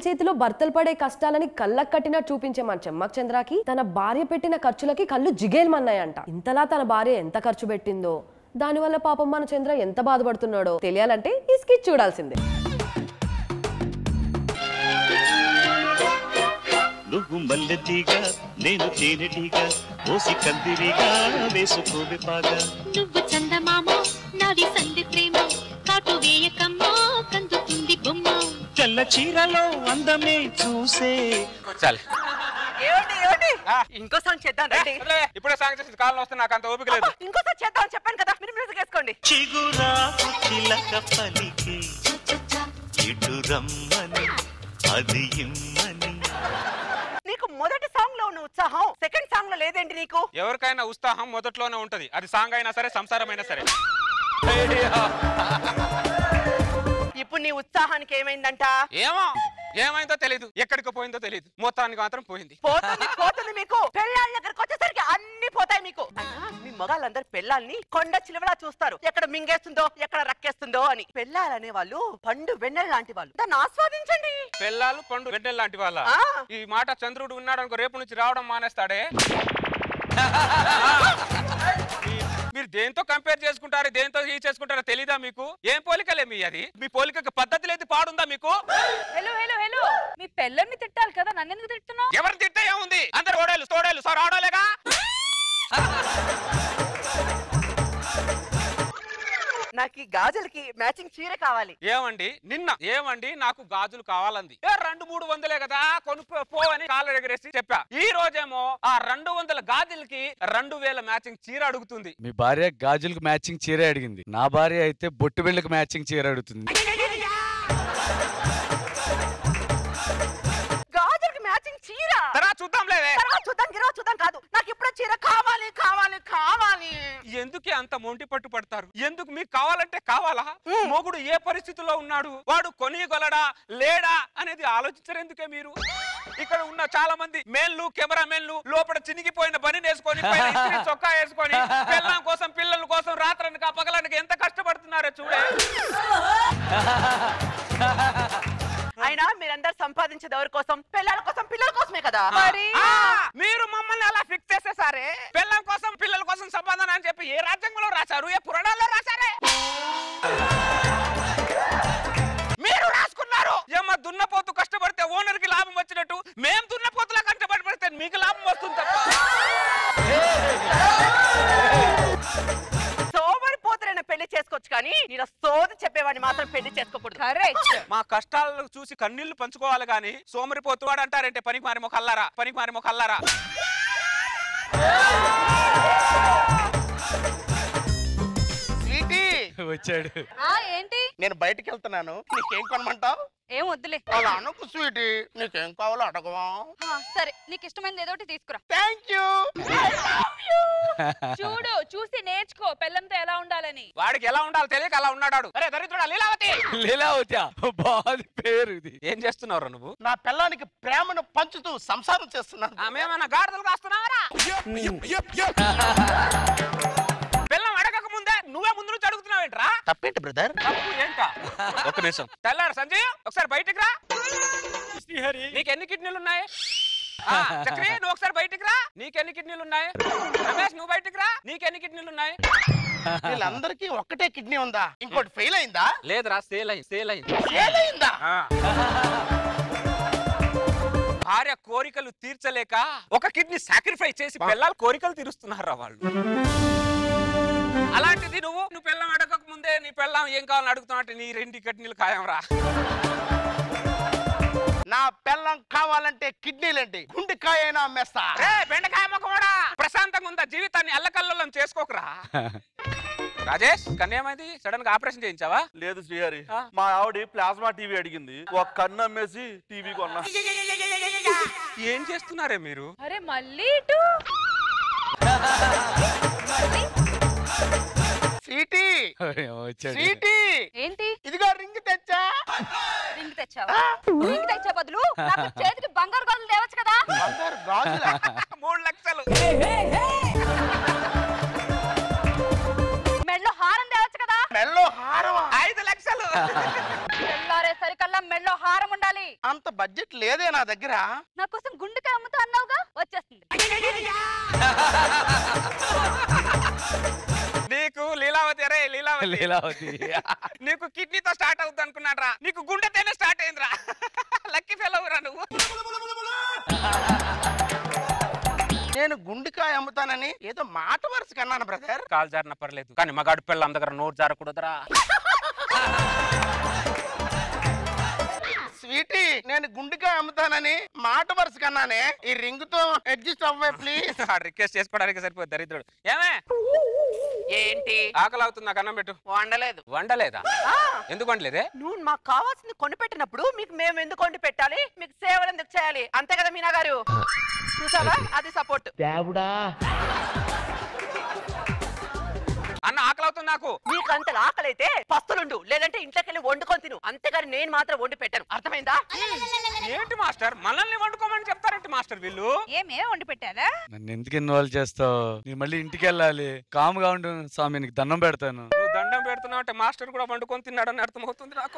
చేతిలో భర్తలు పడే కష్టాలని కళ్ళకు కట్టినట్టు చూపించే మన చెమ్మక్ చంద్రకి తన భార్య పెట్టిన ఖర్చులకి కళ్ళు జిగేల్మన్నాయంట ఇంతలా తన భార్య ఎంత ఖర్చు పెట్టిందో దానివల్ల పాపం మన చంద్ర ఎంత బాధపడుతున్నాడో తెలియాలంటే ఈ స్కిచ్ చూడాల్సిందే నువ్వు మల్లెటీగా నేను తేనెటీగా ఓసి కందిరిగా వేసుకోవే పాగా నువ్వు చందమామ నాది సంధి ప్రేమ కాటు వేయకమ్మా కందుతుంది బొమ్మ తెల్ల చీరలో అందమే చూసే చాలు ఏమండి ఏమండి ఇంకో సాంగ్ చేద్దాం రండి ఇప్పుడే సాంగ్ చేసి కాలం వస్తే నాకు అంత ఓపిక లేదు ఇంకోసారి చేద్దాం అని చెప్పాను కదా మీరు మ్యూజిక్ వేసుకోండి చిగురాకు చిలక పలికే ఇటు రమ్మని అది ఇమ్మని నీకు మొదటి సాంగ్ లో ఉన్న ఉత్సాహం సెకండ్ సాంగ్ లో లేదేంటి నీకు ఎవరికైనా ఉత్సాహం మొదట్లోనే ఉంటది అది సాంగ్ అయినా సరే సంసారం అయినా సరే ఇప్పుడు నీ ఉత్సాహానికి ఏమైందంట ఏమో ఏమైందో తెలియదు ఎక్కడికి పోయిందో తెలియదు మొత్తానికి మాత్రం పోయింది పోతుంది పోతుంది మీకు పెళ్ళాళ్ళ దగ్గరకు వచ్చేసరికి అన్ని పోతాయి మీకు అయినా మీ మగాళ్ళందరూ పెళ్ళాల్ని కొండ చిలువలా చూస్తారు ఎక్కడ మింగేస్తుందో ఎక్కడ రక్కేస్తుందో అని పెళ్ళాలనే వాళ్ళు పండు వెన్నెల లాంటి వాళ్ళు దాన్ని ఆస్వాదించండి పెళ్ళాలు పండు వెన్నెల లాంటి వాళ్ళ ఆ. ఈ మాట చంద్రుడు ఉన్నాడు అనుకో రేపు నుంచి రావడం మానేస్తాడే మీ- మీరు దేంతో కంపేర్ చేసుకుంటారు దేంతో ఈ చేసుకుంటారో తెలీదా మీకు ఏం పోలికలే మీ అది మీ పోలికకి పద్ధతి లేదు పాడుందా మీకు హలో హలో హలో మీ పెళ్ళని తిట్టాలి కదా నన్ను ఎందుకు తిట్టున్నావు ఎవరు తిట్టే ఏముంది అందరు ఓడేలు తోడేలు సార్ ఆడోలేగా నాకు ఈ గాజులకి మ్యాచింగ్ చీర కావాలి ఏమండి నిన్న ఏమండి నాకు గాజులు కావాలంది ఏ రెండు మూడు వందలే కదా కొను పోవని కాళ్ళ ఎగరేసి చెప్పా ఈ రోజేమో ఆ రెండు వందల గాజులకి రెండు వేల మ్యాచింగ్ చీర అడుగుతుంది మీ భార్య గాజులకు మ్యాచింగ్ చీర అడిగింది నా భార్య అయితే బొట్టు బిళ్ళకి మ్యాచింగ్ చీర అడుగుతుంది గాజులకి మ్యాచింగ్ చీర తర్వాత చూద్దాంలేదే తర్వాత చూద్దాం గిరవ చూద్దాం కాదు నాకు ఇప్పుడే చీర కావాలి కావాలి కావాలి ఎందుకే అంత మొంటి పట్టు పడతారు ఎందుకు మీకు కావాలంటే కావాలా మొగుడు ఏ పరిస్థితిలో ఉన్నాడు వాడు కొనిగొలడా లేడా అనేది ఆలోచించరు ఎందుకే మీరు ఇక్కడ ఉన్న చాలా మంది మేన్లు కెమెరా మేన్లు లోపల చినిగిపోయిన బని వేసుకొని పైన ఇస్త్రీ చొక్కా వేసుకొని పిల్లం కోసం పిల్లల కోసం రాత్రనక పగలనక ఎంత కష్టపడుతున్నారో చూడే అయినా మీరందరు సంపాదించేది ఎవరి కోసం పిల్లల కోసం పిల్లల కోసమే కదా మరి ఆ, మీరు మమ్మల్ని అలా ఫిక్స్ చేసేసారే పిల్లం కోసం పిల్లల కోసం సంపాదన అని చెప్పి ఏ రాజ్యాంగంలో రాశారు ఏ పురాణాల్లో రాశారే మీరు రాసుకున్నారు ఏమో దున్నపోతు కష్టపడితే ఓనర్ కి లాభం వచ్చినట్టు మేం దున్నపోతులా కష్టపడి పడితే మీకు లాభం వస్తుంది తప్ప సోమరి పోతులైన పెళ్లి చేసుకోవచ్చు కానీ నేను సోది చెప్పేవాడిని మాత్రం పెళ్లి చేసుకోకూడదు కరెక్ట్ మా కష్టాలను చూసి కన్నీళ్లు పంచుకోవాలి గాని సోమరిపోతువాడు అంటారంటే పనికి మారి మొక్కల్లారా పనికి మారి మొక్కల్లారా స్వీటీ వచ్చాడు ఆ ఏంటి నేను బయటికి వెళ్తున్నాను నీకేం కొనమంటావు ఏం వద్దులే అలా అనుకు స్వీటీ నీకేం కావాలో అడగవా ఆ, సరే నీకు ఇష్టమైనది ఏదో ఒకటి తీసుకురా థ్యాంక్ యూ చూడు చూసి నేర్చుకో పెళ్ళంతో ఎలా ఉండాలని వాడికి ఎలా ఉండాలో తెలియక అలా ఉన్నాడు అరే దరిద్రుడా లీలావతి లీలావతి బాగుంది పేరు ఇది ఏం చేస్తున్నావు నువ్వు నా పిల్లానికి ప్రేమను పంచుతూ సంసారం చేస్తున్నాను ఆమెమన్నా గాడిదలు కాస్తున్నావరా పిల్లం అడగక ముందే నువ్వే ముందు నుంచి అడుగుతున్నావేంట్రా తప్పేంటి బ్రదర్ తప్పు ఏంటా ఒక నిమిషం తెల్లాడు సంజయ్ ఒకసారి బయటికి రా శ్రీహరి నీకు ఎన్ని కిడ్నీలు ఉన్నాయి ఆ, చక్రి నువ్వు ఒకసారి బయటికి రా నీకు ఎన్ని కిడ్నీలు ఉన్నాయి రమేష్ నువ్వు బయటికి రా నీకు ఎన్ని కిడ్నీలు ఉన్నాయి వీళ్ళందరికీ ఒక్కటే కిడ్నీ ఉందా ఇంకోటి ఫెయిల్ అయిందా లేదురా సేల్ అయింది సేల్ అయింది ఫెయిల్ అయిందా ఆ. భార్య కోరికలు తీర్చలేక ఒక కిడ్నీ సాక్రిఫైస్ చేసి పిల్లల కోరికలు తీరుస్తున్నారా వాళ్ళు అలాంటిది నువ్వు నువ్వు పిల్లం అడగక ముందే నీ పిల్లం ఏం కావాలని అడుగుతున్నట్టు నీ రెండు కిడ్నీలు ఖాయం రా నా పిల్లం కావాలంటే కిడ్నీలేంటి గుండెకాయ అయినా అమ్మేస్తా రే బెండకాయ మొక్కమోడా ప్రశాంతంగా ఉందా జీవితాన్ని అల్లకల్లోలం చేసుకోకరా రాజేష్ కన్యామైంది సడన్ గా ఆపరేషన్ చేయించావా లేదు శ్రీహరి ఆ? మా ఆవిడ ప్లాస్మా టీవీ అడిగింది ఒక కన్ను అమ్మేసి టీవీ కొన్నా ఏం చేస్తున్నారే మీరు అరే మళ్ళీ ఇటు సీటీ వచ్చాడు సీటీ ఏంటి ఇదిగో రింగ్ తెచ్చా రింగ్ తెచ్చావా రింగ్ తెచ్చే బదులు నాకు చేతికి బంగారు గదులు తేవచ్చు కదా బంగారు గాజులా మూడు లక్షలు మెళ్ళో హారం తేవచ్చు కదా మెల్లో హారమా ఐదు లక్షలు తెల్లారేసరికల్లా మెళ్ళో హారం ఉండాలి అంత బడ్జెట్ దగ్గర నా కోసం గుండెకాయ అమ్ముతా అన్నావుగా వచ్చేస్తుంది నీకు లీలావతి అరే లీలావతి లీలావతి నీకు కిడ్నీతో స్టార్ట్ అవుతుంది అనుకున్నాడ్రా నీకు గుండెతోనే స్టార్ట్ అయిందిరా లక్కీ ఫెలవురా నువ్వు నేను గుండెకాయ అమ్ముతానని ఏదో మాట వరుస కన్నాను బ్రదర్ కాలు జారిన పర్లేదు కానీ మగాడు పిల్లల దగ్గర నోరు జారకూడదురా స్వీటీ నేను గుండెకాయ అమ్ముతానని మాట వరుస కన్నానే ఈ రింగ్ తో అడ్జస్ట్ అవ్వే ప్లీజ్ రిక్వెస్ట్ చేసుకోవడానికి సరిపోతుంది దరిద్రుడు ఏమే ఏంటి ఆకలి అవుతుంది నాకు అన్నం పెట్టు వండలేదు వండలేదా ఆ, ఎందుకు వండలేదే నువ్వు మాకు కావాల్సింది కొనిపెట్టినప్పుడు మీకు మేము ఎందుకు వండి పెట్టాలి మీకు సేవలు ఎందుకు చేయాలి అంతే కదా మీనా గారు చూసావా అది సపోర్ట్ అన్న ఆకలి అవుతుంది నాకు నీకు అంత ఆకలైతే పస్తులుండు లేదంటే ఇంట్లోకి వెళ్ళి వండుకొని తిను అంతేగాని నేను మాత్రం వండి పెట్టాను అర్థమైందా ఏంటి మాస్టర్ మనల్ని వండుకోమని చెప్తారేంటి మాస్టర్ వీళ్ళు ఏమే వండి పెట్టారా నన్ను ఎందుకు ఇన్వాల్వ్ చేస్తావు నేను మళ్ళీ ఇంటికి వెళ్ళాలి కాముగా ఉండు స్వామి నీకు దండం పెడతాను నువ్వు దండం పెడుతున్నావు అంటే మాస్టర్ కూడా వండుకొని తిన్నాడని అర్థమవుతుంది నాకు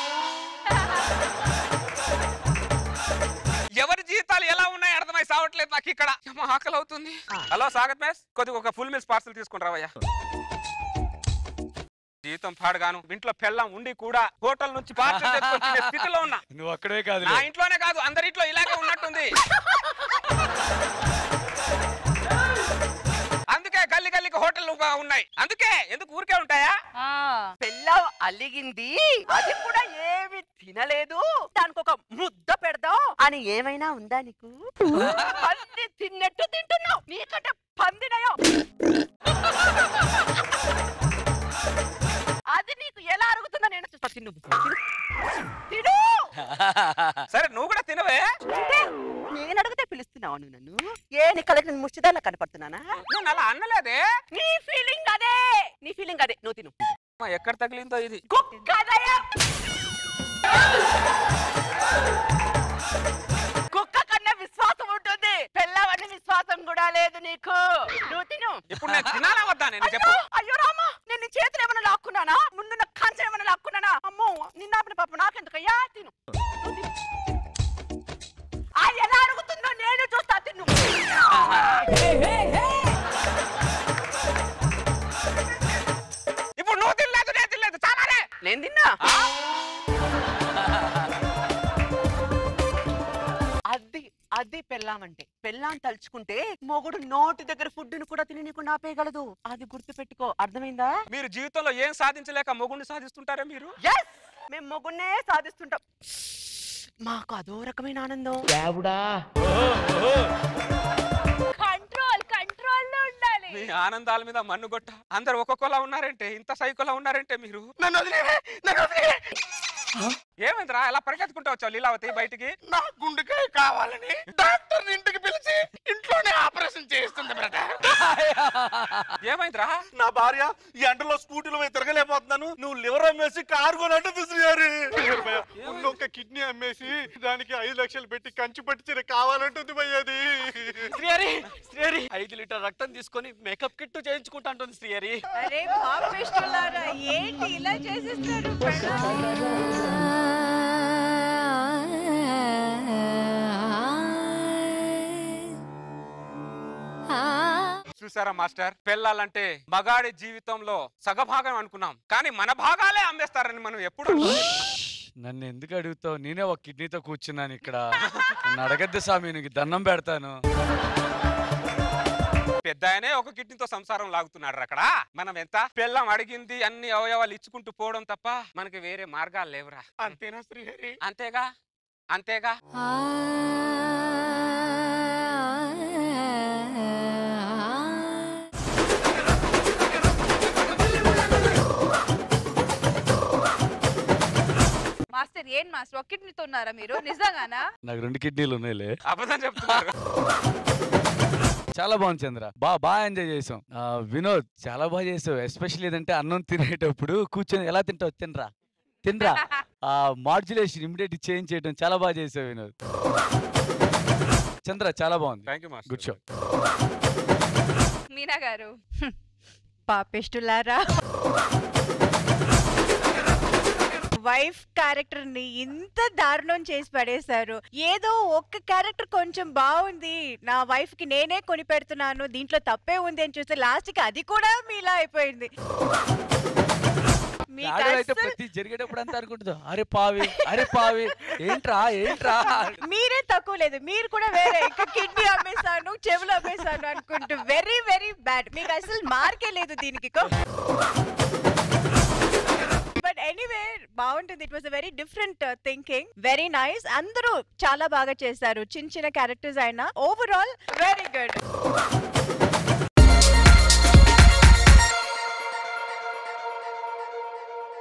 ఎవరి జీవితాలు ఎలా ఉన్నాయి అర్థమై సావట్లేదు నాకు ఇక్కడ ఏమో ఆకలి అవుతుంది హలో సాగత్ మేస్ కొద్దిగా ఒక ఫుల్ మీల్స్ పార్సల్ తీసుకుని రావయ్యా జీవితం పాడుగాను ఇంట్లో పెళ్ళం ఉండి కూడా హోటల్ నుంచి పార్సల్ తెచ్చుకొని తినే స్థితిలో ఉన్నా నువ్వు అక్కడే కాదు నా ఇంట్లోనే కాదు అందరి ఇంట్లో ఇలాగే ఉన్నట్టుంది అందుకే గల్లి గల్లికి హోటల్ ఉన్నాయి అందుకే ఎందుకు ఊరికే ఉంటాయా ఆ, పెళ్ళం అలిగింది అది కూడా ఏమి తినలేదు దానికి ఒక ముద్ద పెడదాం అని ఏమైనా ఉందా నీకు అన్ని తిన్నట్టు తింటున్నావు నీకంటే పందినయో అది నీకు ఎలా అరుగుతుందో నేను చూస్తా తిను తిను. తిను సరే నువ్వు కూడా తినవే అంటే నేను అడిగితే పిలుస్తున్నావు నువ్వు నన్ను ఏ నీ కళ్ళకి నేను ముష్టిదాల్లా కనపడుతున్నానా నేను అలా అన్నలేదే నీ ఫీలింగ్ అదే నీ ఫీలింగ్ అదే నువ్వు తిను అమ్మా, ఎక్కడ తగిలిందో ఇది కుక్కదయ్యా కుక్క కన్నా విశ్వాసం ఉంటుంది పెళ్ళవని విశ్వాసం కూడా లేదు నీకు నువ్వు తిను ఇప్పుడు నేను తినాలా వద్దా నేను అయ్యో, చెప్పు అయ్యో రామా నేను నీ చేతులు ఏమైనా లాక్కున్నానా ముందు నా కంచె ఏమైనా లాక్కున్నానా అమ్మో నిన్న ఆపిన పాప నాకెందుకయ్యా తిను నువ్వు తిను. ఆ ఎలా అడుగుతుందో నేను చూస్తా తిను ఇప్పుడు నువ్వు తినలేదు నేను తినలేదు చాలానే నేను తిన్నా అది అది పెళ్ళామంటే పెళ్ళాం తలుచుకుంటే మొగుడు నోటి దగ్గర ఫుడ్ ను కూడా తిని నీకు నాపేయగలదు అది గుర్తు పెట్టుకో అర్థమైందా మీరు జీవితంలో ఏం సాధించలేక మొగుడిని సాధిస్తుంటారా మీరు ఎస్ మేము మొగున్నే సాధిస్తుంటాం మాకు అదో రకమైన ఆనందం కంట్రోల్ కంట్రోల్ లో ఉండాలి మీ ఆనందాల మీద మన్ను కొట్ట అందరు ఒక్కొక్కలా ఉన్నారంటే ఇంత సైకోలా ఉన్నారంటే మీరు నన్ను వదిలేవే నన్ను వదిలేవే ఏమైందిరా ఎలా పరిగెత్తుకుంటూ వచ్చావు లీలావతి బయటికి నా గుండెకాయ కావాలని డాక్టర్ ఇంటికి పిలిచి ఇంట్లోనే ఆపరేషన్ చేస్తుంది బ్రదర్ ఏమైందిరా నా భార్య ఈ ఎండలో స్కూటీలో పోయి తిరగలేకపోతున్నాను నువ్వు లివర్ అమ్మేసి కారు కొనంటే విసిరియారు ఉన్న ఒక కిడ్నీ అమ్మేసి దానికి ఐదు లక్షలు పెట్టి కంచి పట్టించిన కావాలంటుంది భయ్యది శ్రీహరి శ్రీహరి ఐదు లీటర్ రక్తం తీసుకొని మేకప్ కిట్ చేయించుకుంటా అంటుంది శ్రీహరి అరే పాపిష్టులారా ఏంటి ఇలా చేసేస్తారు చూసారా మాస్టర్ పెళ్ళాలంటే మగాడి జీవితంలో సగభాగం అనుకున్నాం కానీ మన భాగాలే అమ్మేస్తారని మనం ఎప్పుడు అనుకోలేదు. నన్ను ఎందుకు అడుగుతావు నేనే ఒక కిడ్నీతో కూర్చున్నాను ఇక్కడ నన్ను అడగద్దు స్వామి నీకు దండం పెడతాను పెద్ద ఆయనే ఒక కిడ్నీతో సంసారం లాగుతున్నాడు అక్కడ మనం ఎంత పెళ్ళం అడిగింది అన్ని అవయవాలు ఇచ్చుకుంటూ పోవడం తప్ప మనకి వేరే మార్గాలు లేవురా అంతేనా శ్రీహరి అంతేగా అంతేగా మాస్టర్ ఏం మాస్టర్ ఒక్కటినితో ఉన్నారా మీరు నిజంగానా నాకు రెండు కిడ్నీలు ఉన్నాయిలే అబద్ధం చెప్తున్నారు చాలా బాగుంది చంద్ర బా బాగా ఎంజాయ్ చేసాం ఆ, వినోద్ చాలా బాగా చేసావు ఎస్పెషల్లీ ఏదంటే అన్నం తినేటప్పుడు కూర్చొని ఎలా తింటావు తినరా తినరా ఆ మాడ్యులేషన్ ఇమిడియట్ చేంజ్ చేయడం చాలా బాగా చేసావు వినోద్ చంద్ర చాలా బాగుంది thank you master good show Meena garu పాపిష్టులారా వైఫ్ క్యారెక్టర్ ని ఇంత దారుణం చేసి పడేశారు ఏదో ఒక్క క్యారెక్టర్ కొంచెం బాగుంది నా వైఫ్ కి నేనే కొని పెడుతున్నాను దీంట్లో తప్పే ఉంది అని చూస్తే లాస్ట్ కి అది కూడా మీలా అయిపోయింది మీకు ఆడవాళ్ళు అయితే అస్సలు- ప్రతి జరిగేటప్పుడు అంతా అనుకుంటుంది అరే పావి అరే పావి ఏంట్రా ఏంట్రా మీరే తక్కువ లేదు మీరు కూడా వేరే ఇంకా కిడ్నీ అమ్మేశాను చెవులు అమ్మేశాను అనుకుంటూ వెరీ వెరీ బ్యాడ్ మీకు అసలు మార్కే లేదు దీనికి బట్ ఎనీవే బాగుంటుంది it was a very different thinking very nice అందరూ చాలా బాగా చేశారు చిన్న చిన్న క్యారెక్టర్స్ అయినా ఓవరాల్ వెరీ గుడ్